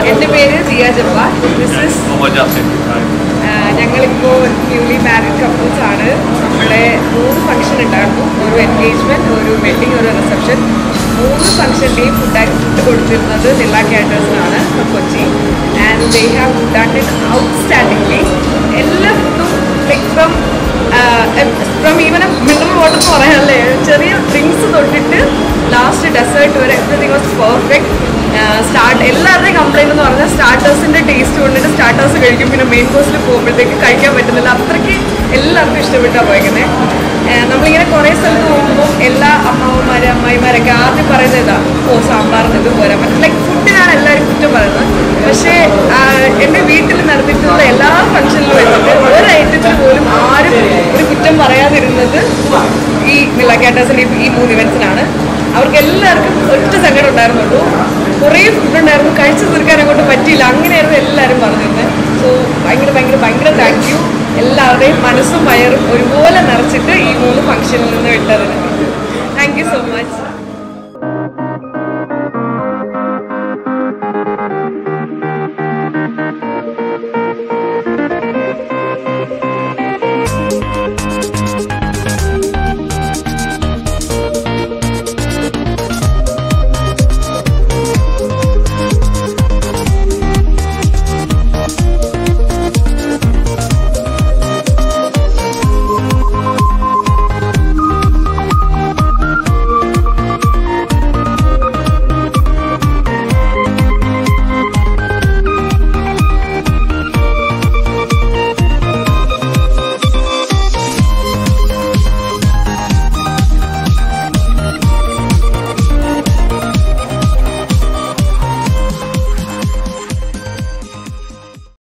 എൻ്റെ പേര് Diya Jabbar this is Muhammad Jasim ഞങ്ങളിപ്പോൾ ന്യൂലി മാരീഡ് കപ്പിൾസ് ആണ് നമ്മുടെ മൂന്ന് ഫംഗ്ഷൻ ഉണ്ടായിരുന്നു ഒരു എൻഗേജ്മെൻറ്റ് ഒരു വെഡിങ് ഒരു റിസപ്ഷൻ മൂന്ന് ഫംഗ്ഷൻ്റെയും ഫുഡ് ഫുഡ് കൊടുത്തിരുന്നത് നില കാറ്റേഴ്സിനാണ് from Kochi and they have done it outstandingly എല്ലാ ഫുഡും like from from even mineral water എന്ന് പറയാനല്ലേ ചെറിയ ഡ്രിങ്ക്സ് തൊട്ടിട്ട് ലാസ്റ്റ് ഡെസേർട്ട് വരെ എവറിഥിങ് വാസ് പെർഫെക്റ്റ് സ്റ്റാർട്ട് എല്ലാവരുടെയും കംപ്ലൈൻറ്റ് എന്ന് പറഞ്ഞാൽ സ്റ്റാർട്ടേഴ്സിൻ്റെ ടേസ്റ്റ് കൊണ്ടിട്ട് സ്റ്റാർട്ടേഴ്സ് കഴിക്കും പിന്നെ മെയിൻ കോഴ്സിൽ പോകുമ്പോഴത്തേക്ക് കഴിക്കാൻ പറ്റുന്നില്ല അത്രയ്ക്ക് എല്ലാവർക്കും ഇഷ്ടപ്പെട്ടാണ് പോയിക്കുന്നത് നമ്മളിങ്ങനെ കുറേ സ്ഥലത്ത് പോകുമ്പോൾ എല്ലാ അമ്മാവന്മാരും അമ്മായിമാരൊക്കെ ആദ്യം പറയുന്നത് ഇതാ ഓ സാമ്പാറിന് ഇത് പോരാ പറ്റും ലൈക്ക് ഫുഡിനാണ് എല്ലാവരും കുറ്റം പറയുന്നത് പക്ഷേ ആ, എൻ്റെ വീട്ടിൽ നടത്തിയിട്ടുള്ള എല്ലാ ഫംഗ്ഷനിലും വെച്ചിട്ട് ഒരു ഐറ്റത്തിൽ പോലും ആരും ഒരു കുറ്റം പറയാതിരുന്നത് ഈ നിലക്കാട്ടേഴ്സിൻ്റെ ഈ മൂന്ന് ഇവൻസിനാണ് അവർക്ക് എല്ലാവർക്കും ഒറ്റ സങ്കടം ഉണ്ടായിരുന്നുള്ളൂ കുറേ ഫുഡ് ഉണ്ടായിരുന്നു കഴിച്ചു തീർക്കാൻ അങ്ങോട്ട് പറ്റിയില്ല അങ്ങനെയായിരുന്നു എല്ലാവരും പറഞ്ഞിരുന്നത് സോ ഭയങ്കര ഭയങ്കര ഭയങ്കര താങ്ക് യു എല്ലാവരുടെയും മനസ്സും വയറും ഒരുപോലെ നിറച്ചിട്ട് ഈ മൂന്ന് ഫംഗ്ഷനിൽ നിന്ന് വിട്ടതിന്